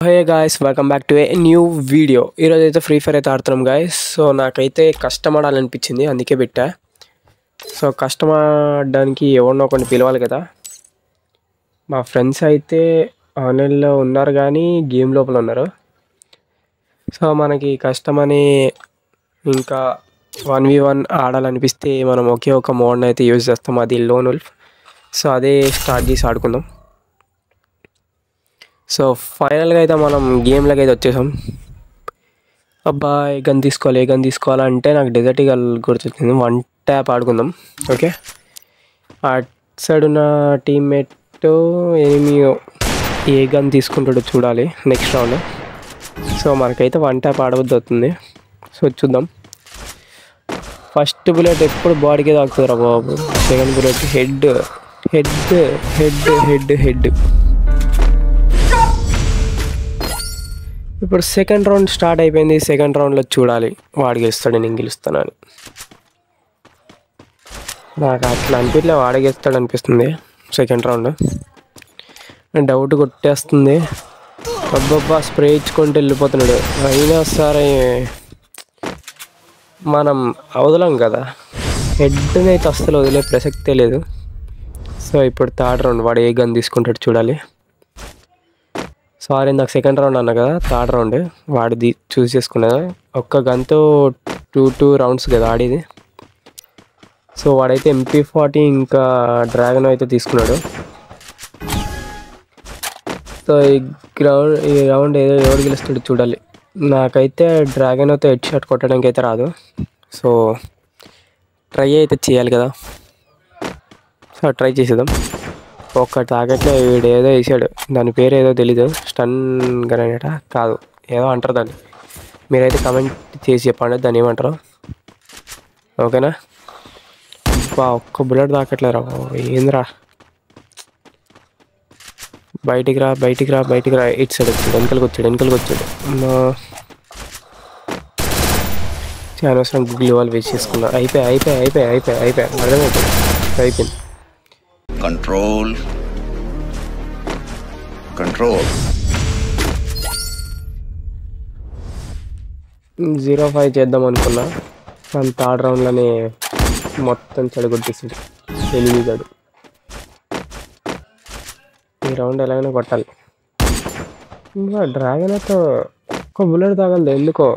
Hey guys welcome back to a new video ఈరోజు అయితే free fire అయితే ఆడుతున్నాం గాయస్ సో నాకైతే కష్టం ఆడాలనిపించింది అందుకే పెట్టా సో కష్టం ఆడడానికి ఎవరినో కొన్ని పిలవాలి కదా మా ఫ్రెండ్స్ అయితే ఆన్లైన్లో ఉన్నారు కానీ గేమ్ లోపల ఉన్నారు సో మనకి కష్టమని ఇంకా వన్ వి వన్ ఆడాలనిపిస్తే మనం ఒకే ఒక మోడ్ని అయితే యూజ్ చేస్తాం అది లోన్ ఉల్ఫ్ సో అదే స్టార్ట్ చేసి ఆడుకుందాం సో ఫైనల్గా అయితే మనం గేమ్లోకి అయితే వచ్చేసాం అబ్బా ఏ గన్ తీసుకోవాలి ఏ గన్ తీసుకోవాలంటే నాకు డెజర్ట్ గల్ గుర్తొచ్చింది వన్ ట్యాప్ ఆడుకుందాం ఓకే అట్ సైడ్ ఉన్న టీమ్మేట్ ఏమి ఏ గన్ తీసుకుంటాడో చూడాలి నెక్స్ట్ రౌండ్ సో మనకైతే వన్ ట్యాప్ ఆడవద్దు అవుతుంది సో చూద్దాం ఫస్ట్ బుల్లెట్ ఎప్పుడు బాడీకే తాకుతుందిరా బాబు second bullet head head head head head ఇప్పుడు సెకండ్ రౌండ్ స్టార్ట్ అయిపోయింది సెకండ్ రౌండ్లో చూడాలి వాడు గెలుస్తాడు నేను గెలుస్తానని నాకు అట్లా అనిపించలే వాడే గెలుస్తాడు అనిపిస్తుంది సెకండ్ రౌండ్ డౌట్ కొట్టేస్తుంది అబ్బబ్బా స్ప్రే ఇచ్చుకుంటూ వెళ్ళిపోతున్నాడు అయినా సరే మనం వదలం కదా హెడ్ని అయితే అస్సలు వదిలే ప్రసక్తే లేదు సో ఇప్పుడు థర్డ్ రౌండ్ వాడు ఏ గన్ తీసుకుంటాడు చూడాలి సారీ నాకు సెకండ్ రౌండ్ అన్నా కదా థర్డ్ రౌండ్ వాడిది చూస్ చేసుకున్నా ఒక్క గన్తో టూ టూ రౌండ్స్ కదా ఆడేది సో వాడైతే ఎంపీ ఫార్టీ ఇంకా డ్రాగన్ అయితే తీసుకున్నాడు సో ఈ గ్రౌండ్ ఈ రౌండ్ ఏదో ఎవరు గెలుస్తాడు చూడాలి నాకైతే డ్రాగన్ అయితే హెడ్ షాట్ కొట్టడానికి అయితే రాదు సో ట్రై అయితే చేయాలి కదా సో ట్రై చేసేద్దాం ఒక్క తాగట్లే వీడు ఏదో వేసాడు దాని పేరు ఏదో తెలీదు స్టన్ గ్రనేటా కాదు ఏదో అంటారు దాన్ని మీరైతే కమెంట్ చేసి చెప్పండి దాన్ని ఏమంటారు ఓకేనా బా ఒక్క బుల్లెట్ తాకట్లేరా బాబు. ఏందిరా బయటికి రా బయటికి రా బయటికి రా ఇటు సైడ్ వచ్చాడు వెనకలికి వచ్చాడు వెనకలికి వచ్చాడు చాలా అవసరం గూగుల్ వాళ్ళు వేస్ట్ చేసుకున్నా అయిపోయి అయిపోయి అయిపోయి అయిపోయి అయిపోయి అర్థమైపోయింది అయిపోయింది control control జీరో ఫైవ్ చేద్దాం అనుకున్నా కానీ థర్డ్ రౌండ్లోనే మొత్తం చెడగొట్టేసాడు ఎనిమిదాడు ఈ రౌండ్ ఎలాగైనా కొట్టాలి ఇంకా డ్రాగన్ అయితే ఒక్క బుల్లెట్ తాగలదు ఎందుకో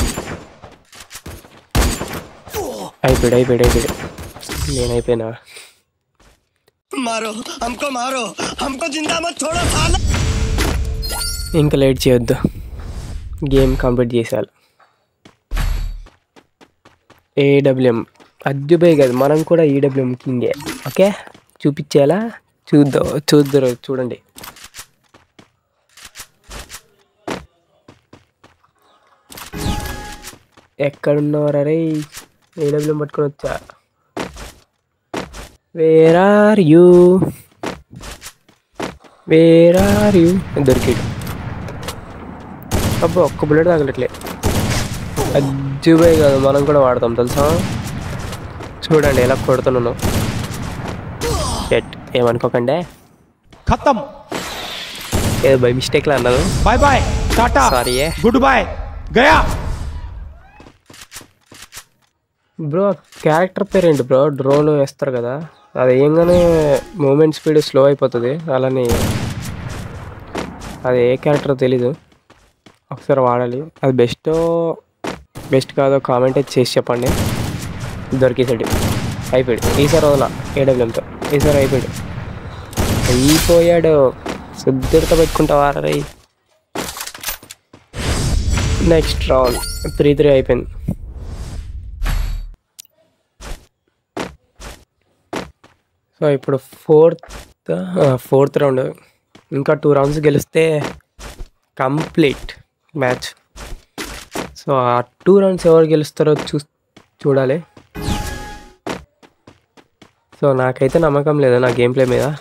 అయిపోయాడు అయిపోయాడు అయిపోయాడు నేను అయిపోయినా मारो हमको मारो हमको जिंदा मत छोड़ो साला ఇంకా లేట్ చేయొద్దు గేమ్ కంప్లీట్ చేసేయాలి ఏడబ్ల్యూఎం అద్దుపోయి కాదు మనం కూడా ఈడబ్ల్యూఎం కింగే ఓకే చూపించేలా చూద్దాం చూద్దరు చూడండి ఎక్కడున్నవారు అరే ఏడబ్ల్యూఎం పట్టుకొని వచ్చా where are you where are you దొరికాడు అబ్బా ఒక్క బుల్లెట్ తగలట్లే అజ్జుబాయ్ కాదు మనం కూడా వాడతాం తెలుసా చూడండి ఎలా కొడుతున్నాను షెట్ ఏమనుకోకండి खत्म ఏదో బై మిస్టేక్లో అన్నాను बाय बाय टाटा సారీ गुड बाय गया బ్రో క్యారెక్టర్ పేరు ఏంటి బ్రో డ్రోన్ వేస్తారు కదా అది వేయంగానే మూమెంట్ స్పీడ్ స్లో అయిపోతుంది అలానే అది ఏ క్యారెక్టర్ తెలీదు ఒకసారి వాడాలి అది బెస్ట్ బెస్ట్ కాదో కామెంట్ అయితే చేసి చెప్పండి దొరికేసాడు అయిపోయాడు ఈసారి వదల ఏడబ్ల్యూఎంతో ఈసారి అయిపోయాడు అయిపోయాడు శుద్ధితో పెట్టుకుంటావా రై నెక్స్ట్ రౌండ్ త్రీ త్రీ అయిపోయింది సో ఇప్పుడు ఫోర్త్ ఫోర్త్ రౌండ్ ఇంకా టూ రౌండ్స్ గెలిస్తే కంప్లీట్ మ్యాచ్ సో ఆ టూ రౌండ్స్ ఎవరు గెలుస్తారో చూ చూడాలి సో నాకైతే నమ్మకం లేదు నా గేమ్ ప్లే మీద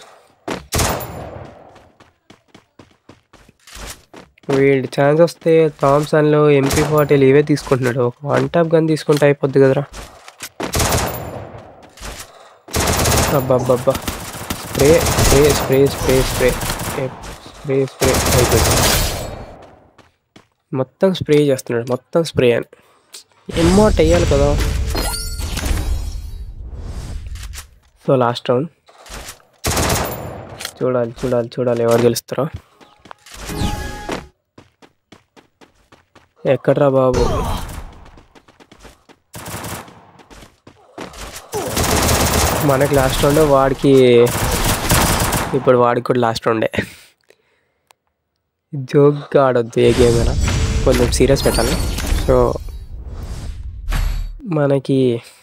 వీళ్ళు ఛాన్స్ వస్తే థామ్సన్లో ఎంపీ ఫార్టీలు ఇవే తీసుకుంటున్నాడు ఒక వన్ టాప్ గన్ తీసుకుంటే అయిపోద్ది కదరా అబ్బబ్బబ్బా spray spray spray spray spray spray spray అయిపోయింది మొత్తం స్ప్రే చేస్తున్నాడు మొత్తం స్ప్రే అని ఎమ్మోట్ వేయాలి కదా సో లాస్ట్ రౌండ్ చూడాలి చూడాలి చూడాలి ఎవరు గెలుస్తారో ఎక్కడ్రా బాబు మనకి లాస్ట్ రౌండ్ వాడికి ఇప్పుడు వాడికి కూడా లాస్ట్ రౌండే జోక్గా ఆడొద్దు ఏ గేమ్ అయినా కొంచెం సీరియస్ పెట్టాలి సో మనకి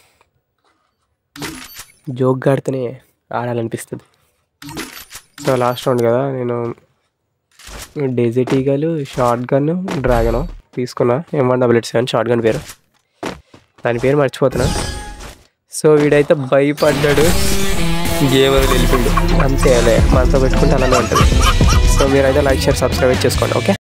జోక్గా ఆడితేనే ఆడాలనిపిస్తుంది సో లాస్ట్ రౌండ్ కదా నేను డెజర్ట్ ఈగలు షార్ట్ గన్ డ్రాగన్ తీసుకున్నా M one double eight seven shotgun పేరు దాని పేరు మర్చిపోతున్నా సో వీడైతే భయపడ్డాడు గేమ్ వదిలి వెళ్ళిపోయిండు అంతే అదే మనతో పెట్టుకుంటే అలానే ఉంటుంది సో మీరైతే లైక్ షేర్ సబ్స్క్రైబ్ చేసుకోండి ఓకే